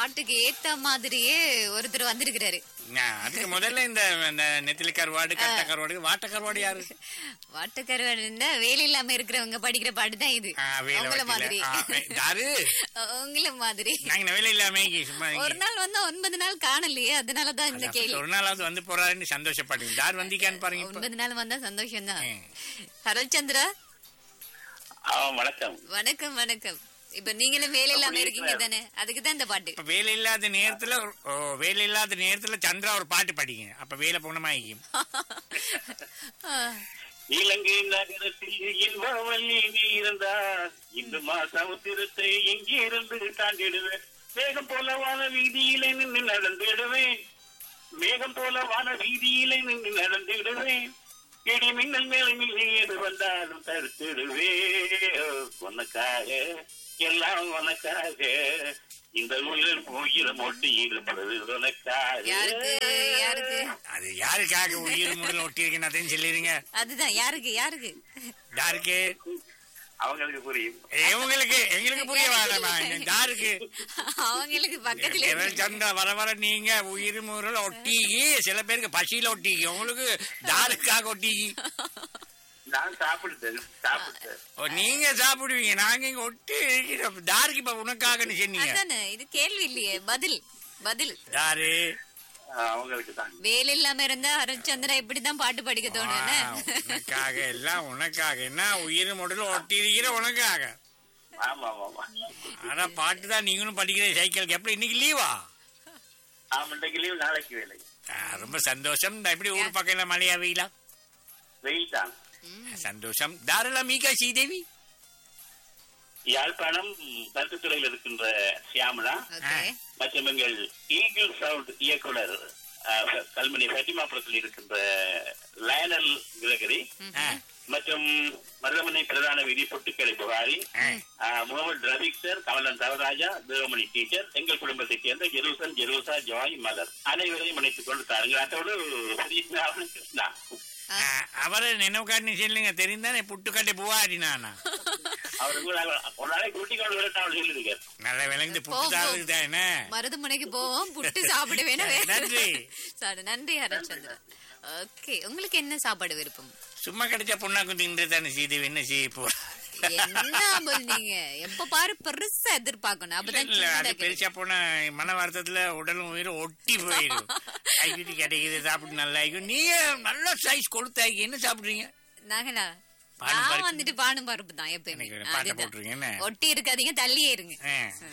பாட்டுக்கு ஏத்த மாதிரியே ஒருத்தர் வந்திருக்கிறாரு ஆ, அதுக்கு முதல்ல இந்த இந்த நெத்திலி கருவாடு கட்ட கருவாடு வாட்ட கருவாடு யாரு வாட்டக்கருவாடு இருந்தா வேலை இல்லாம இருக்கிறவங்க படிக்கிற பாட்டு தான் இது ஆ, வேலை உங்கள வெட்டில. மாதிரி ஆ, யாரு உங்கள மாதிரி நாங்க வேலை இல்லாம இங்க சும்மா இங்க. ஒரு நாள் வந்து ஒன்பது நாள் காணலையே அதனாலதான் இந்த கேள்வி ஒரு நாளாவது வந்து போறாருன்னு சந்தோஷப்படுங்க யார் வந்திக்கான்னு பாருங்க இப்ப ஒன்பது நாள் வந்தா சந்தோஷம் தான் ம். ஹரல் சந்திரா ஆ, வணக்கம் வணக்கம் வணக்கம் இப்ப நீங்களும் வேலை இல்லாம அப்படி இருக்கீங்க இருக்கிறார். தானே அதுக்கு தான் இந்த பாட்டு இப்ப வேலை இல்லாத நேரத்துல ஓ, வேலை இல்லாத நேரத்துல சந்திரா ஒரு பாட்டு படிங்க அப்ப வேலை போனமாயிக்கும் ஆ, இலங்கை நகரத்தில் இன்பவல்லி நீ இருந்தார் இந்த மாசம் திருத்தை இங்கிருந்து தாண்டிடுவேன் மேகம் போல வான வீதியிலே நின்று நடந்திடுவேன் மேகம் போல வான வீதியிலே நின்று நடந்திடுவேன் இடி மின்னல் மேலே மில்லி எது வந்தாலும் தடுத்திடுவே உனக்காக எல்லாம் உனக்காக இந்த உயிர் உயிரம் ஒட்டி ஈடுபடுது உனக்காக யாருக்கு யாருக்கு அது யாருக்காக உயிர் முதல் ஒட்டி இருக்குன்னு அதையும் சொல்லிடுங்க அதுதான் யாருக்கு யாருக்கு யாருக்கு அவங்களுக்கு புரியும் இவங்களுக்கு எங்களுக்கு புரிய வேணாமா யாருக்கு அவங்களுக்கு பக்கத்துல எவன் இருக்கு. சந்திரா வர வர நீங்க உயிர் முறையில் ஒட்டிக்கி சில பேருக்கு பசியில ஒட்டிக்கி உங்களுக்கு தாருக்காக ஒட்டிக்கி நான் சாப்பிடுத்தேன் சாப்பிட்டேன் ஓ, நீங்க சாப்பிடுவீங்க நாங்க இங்க ஒட்டி இருக்கிறோம். தாருக்கு இப்ப உனக்காகன்னு சொன்னீங்க அதானே இது கேள்வி இல்லையே பதில் பதில் தாரு அவங்களுக்கு தான் வேலை இல்லாம இருந்தா ஹரச்சந்திரா இப்படிதான் பாட்டு படிக்க தோணுன்னு ஆ, உனக்காக எல்லாம் உனக்காக என்ன உயிர் முடல ஒட்டி இருக்கிற உனக்காக ஆமா ஆமா ஆமா ஆனா பாட்டு தான் நீங்களும் படிக்கிற சைக்கிளுக்கு எப்படி இன்னைக்கு லீவா ஆமா இன்றைக்கு லீவ் நாளைக்கு வேலை ரொம்ப சந்தோஷம் இந்த எப்படி ஊர் பக்கம் எல்லாம் மழையா வெயிலா வெயில் தான் சந்தோஷம் தாரெல்லாம் மீகா ஸ்ரீதேவி யாழ்ப்பாணம் கருத்துத்துறையில் இருக்கின்ற சியாமலா ஓகே மற்றும் எங்கள் ஈகிள் சவுண்ட் இயக்குனர் அஹ், கல்மணி ஃபட்டிமாபுரத்தில் இருக்கின்ற லயனல் கிரகரி ஆ, மற்றும் மருதமனை பிரதான விதி பொட்டுக்கடை புகாரி ஆ. அஹ், முகமது ரபிக் சார் கமலன் தவராஜா தேவமணி டீச்சர் எங்கள் குடும்பத்தைச் சேர்ந்த ஜெருசன் ஜெருசா ஜாய் மலர் அனைவரையும் இணைத்துக் கொண்டு தாருங்கள் அதோடு ஸ்ரீநாதன் கிருஷ்ணா ஆ, அவரை நினைவு காட்டி சொல்லுங்க தெரிந்தானே புட்டுக்கட்டை புவாரி நானா அவருக்கு ஒரு நாளைக்கு கூட்டி கொண்டு வரட்டும் அவர் சொல்லியிருக்கார் நல்ல விளங்குது போ, புட்டு போ. தாரு தானே மருதுமனைக்கு போவோம் புட்டு சாப்பிட வேணும் நன்றி. சாரி நன்றி ஹரச்சந்திரா ஓகே உங்களுக்கு என்ன சாப்பாடு விருப்பம் சும்மா கிடைச்ச பொண்ணாக்கும் தின்று தானே சீதேவி என்ன செய்ய போ என்ன அபுல் நீங்க எப்ப பாரு பெருசா எதிர்பார்க்கணும் அப்பதான் இல்ல அது சின்னதா பெருசா போனா மன வருத்தத்துல உடலும் உயிரும் ஒட்டி போயிடும் ஐக்கிட்டு கிடைக்குது சாப்பிட்டு நல்லா ஆயிக்கும் நீங்க நல்ல சைஸ் கொடுத்தாக்கி என்ன சாப்பிடுறீங்க நாங்களா பாலும் நான் பருப்பு. வந்துட்டு பானும் பருப்பு தான் எப்பயுமே எனக்கு பாட்டை அதுதான். போட்டுருங்க என்ன ஒட்டி இருக்காதீங்க தள்ளியே இருங்க ஆ.